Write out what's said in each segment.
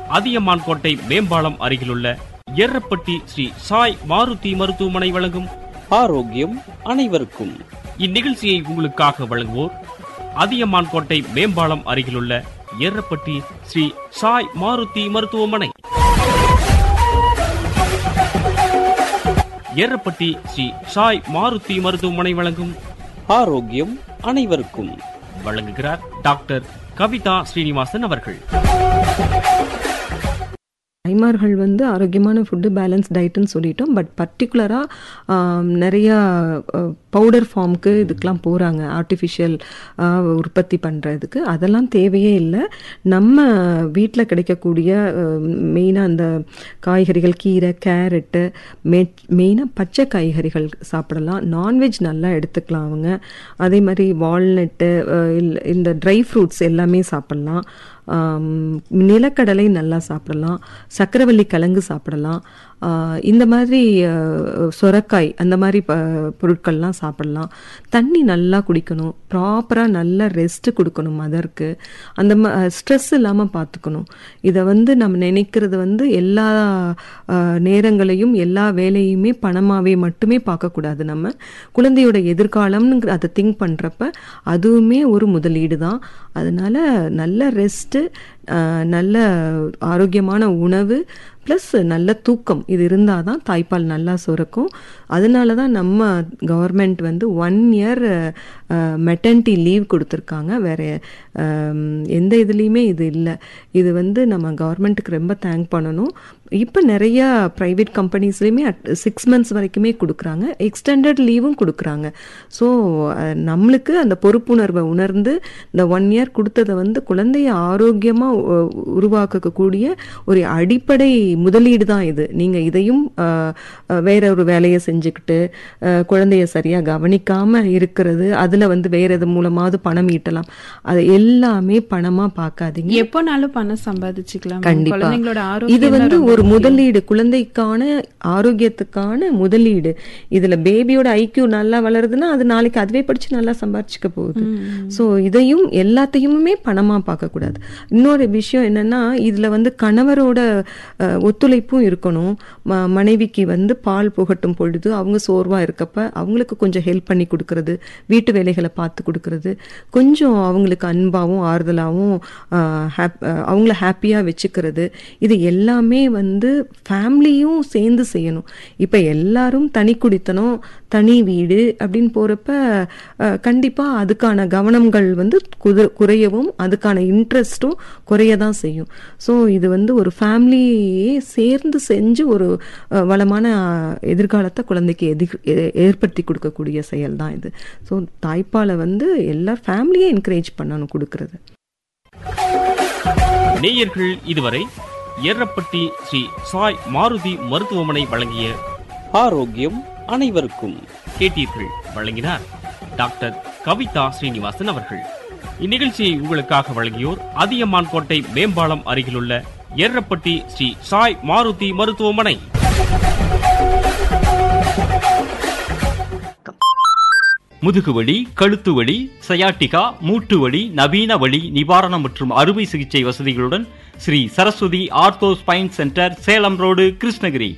அதியமான் கோட்டை மேம்பாலம் அருகிலுள்ள எர்ரப்பட்டி ஸ்ரீ சாய் மாருதி மருத்துவமனை வழங்கும் ஆரோக்கியம் அனைவருக்கும் இந்நிகழ்ச்சியை உங்களுக்காக வழங்குவோர் அதியமான் கோட்டை மேம்பாலம் அருகிலுள்ள எர்ரப்பட்டி ஸ்ரீ சாய் மாருதி மருத்துவமனை எர்ரப்பட்டி ஸ்ரீ சாய் மாருதி மருத்துவமனை வழங்கும் ஆரோக்கியம் அனைவருக்கும் வழங்குகிறார் டாக்டர் கவிதா ஸ்ரீனிவாசன் அவர்கள் தாய்மார்கள் வந்து ஆரோக்கியமான ஃபுட்டு பேலன்ஸ் டயட்டுன்னு சொல்லிட்டோம் பட் பர்டிகுலராக நிறையா பவுடர் ஃபார்முக்கு இதுக்கெலாம் போகிறாங்க ஆர்டிஃபிஷியல் உற்பத்தி பண்ணுறதுக்கு அதெல்லாம் தேவையே இல்லை நம்ம வீட்டில் கிடைக்கக்கூடிய மெயினாக அந்த காய்கறிகள் கீரை கேரட்டு மெ மெயினாக பச்சை காய்கறிகள் சாப்பிடலாம் நான்வெஜ் நல்லா எடுத்துக்கலாம் அவங்க அதே மாதிரி வால்நட்டு இந்த ட்ரை ஃப்ரூட்ஸ் எல்லாமே சாப்பிட்லாம் நிலக்கடலை நல்லா சாப்பிடலாம் சக்கரவள்ளி கிழங்கு சாப்பிடலாம் இந்த மாதிரி சொரக்காய் அந்த மாதிரி ப பொருட்கள்லாம் சாப்பிடலாம் தண்ணி நல்லா குடிக்கணும் ப்ராப்பராக நல்லா ரெஸ்ட்டு கொடுக்கணும் மதருக்கு அந்த ம ஸ்ட்ரெஸ் இல்லாமல் பார்த்துக்கணும் இதை வந்து நம்ம நினைக்கிறது வந்து எல்லா நேரங்களையும் எல்லா வேலையுமே பணமாகவே மட்டுமே பார்க்கக்கூடாது நம்ம குழந்தையோட எதிர்காலம்னு அதை திங்க் பண்ணுறப்ப அதுவுமே ஒரு முதலீடு தான் அதனால நல்ல ரெஸ்ட்டு நல்ல ஆரோக்கியமான உணவு ப்ளஸ் நல்ல தூக்கம் இது இருந்தால் தான் தாய்ப்பால் நல்லா சுரக்கும் அதனால தான் நம்ம கவர்மெண்ட் வந்து ஒன் இயர் மெட்டர்னிட்டி லீவ் கொடுத்துருக்காங்க வேறு எந்த இதுலேயுமே இது இல்லை இது வந்து நம்ம கவர்மெண்ட்டுக்கு ரொம்ப தேங்க் பண்ணணும் இப்போ நிறையா ப்ரைவேட் கம்பெனிஸ்லேயுமே அட் சிக்ஸ் மந்த்ஸ் வரைக்குமே கொடுக்குறாங்க எக்ஸ்டெண்டட் லீவும் கொடுக்குறாங்க ஸோ நம்மளுக்கு அந்த பொறுப்புணர்வை உணர்ந்து இந்த ஒன் இயர் கொடுத்ததை வந்து குழந்தைய ஆரோக்கியமாக உருவாக்கக்கூடிய ஒரு அடிப்படை முதலீடு தான் இது நீங்கள் இதையும் வேற ஒரு வேலையை செஞ்சுக்கிட்டு குழந்தைய சரியாக கவனிக்காமல் இருக்கிறது அதில் வந்து வேற எது மூலமாவது பணம் ஈட்டலாம் அது எல்லாமே பணமாக பார்க்காதீங்க எப்போனாலும் பணம் சம்பாதிச்சுக்கலாம் கண்டிப்பா இது வந்து ஒரு முதலீடு குழந்தைக்கான ஆரோக்கியத்துக்கான முதலீடு இதுல பேபியோட ஐக்கியூ நல்லா வளருதுன்னா அது நாளைக்கு அதுவே படிச்சு நல்லா சம்பாரிச்சுக்க போகுது ஸோ இதையும் எல்லாத்தையுமே பணமா பார்க்க கூடாது இன்னொரு விஷயம் என்னன்னா இதுல வந்து கணவரோட ஒத்துழைப்பும் இருக்கணும் மனைவிக்கு வந்து பால் புகட்டும் பொழுது அவங்க சோர்வா இருக்கப்ப அவங்களுக்கு கொஞ்சம் ஹெல்ப் பண்ணி கொடுக்கறது வீட்டு வேலைகளை பார்த்து கொடுக்கறது கொஞ்சம் அவங்களுக்கு அன்பாகவும் ஆறுதலாகவும் அவங்கள ஹாப்பியா வச்சுக்கிறது இது எல்லாமே வந்து ஃபேமிலியும் சேர்ந்து செய்யணும் இப்போ எல்லாரும் தனி குடித்தனம் தனி வீடு அப்படின்னு போகிறப்ப கண்டிப்பாக அதுக்கான கவனங்கள் வந்து குது குறையவும் அதுக்கான இன்ட்ரெஸ்ட்டும் குறைய தான் செய்யும் ஸோ இது வந்து ஒரு ஃபேமிலியே சேர்ந்து செஞ்சு ஒரு வளமான எதிர்காலத்தை குழந்தைக்கு எதிர் ஏற்படுத்தி கொடுக்கக்கூடிய செயல் தான் இது ஸோ தாய்ப்பாலை வந்து எல்லா ஃபேமிலியே என்கரேஜ் பண்ணணும் கொடுக்கறது நேயர்கள் இதுவரை எர்ரப்பட்டி ஸ்ரீ சாய் மாருதி மருத்துவமனை வழங்கிய ஆரோக்கியம் அனைவருக்கும் கேட்டீர்கள் வழங்கினார் டாக்டர் கவிதா ஸ்ரீனிவாசன் அவர்கள் இந்நிகழ்ச்சியை உங்களுக்காக வழங்கியோர் அதியமான் கோட்டை மேம்பாலம் அருகிலுள்ள எர்ரப்பட்டி ஸ்ரீ சாய் மாருதி மருத்துவமனை முதுகுவலி கழுத்து வலி சயாட்டிகா மூட்டு வலி நவீன வலி நிவாரணம் மற்றும் அறுவை சிகிச்சை வசதிகளுடன் Sri Saraswathi ortho spine centre Salem road Krishnagiri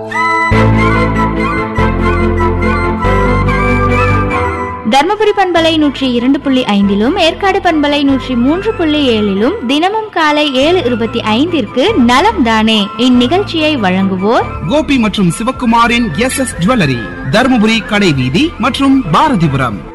Dharmapuri பண்பலை நூற்றி இரண்டு புள்ளி ஐந்திலும் ஏற்காடு பண்பலை நூற்றி மூன்று புள்ளி ஏழிலும் தினமும் காலை ஏழு இருபத்தி ஐந்திற்கு நலம் தானே இந்நிகழ்ச்சியை வழங்குவோர் கோபி மற்றும் சிவக்குமாரின் எஸ் எஸ் ஜுவல்லரி தருமபுரி கடைவீதி மற்றும் பாரதிபுரம்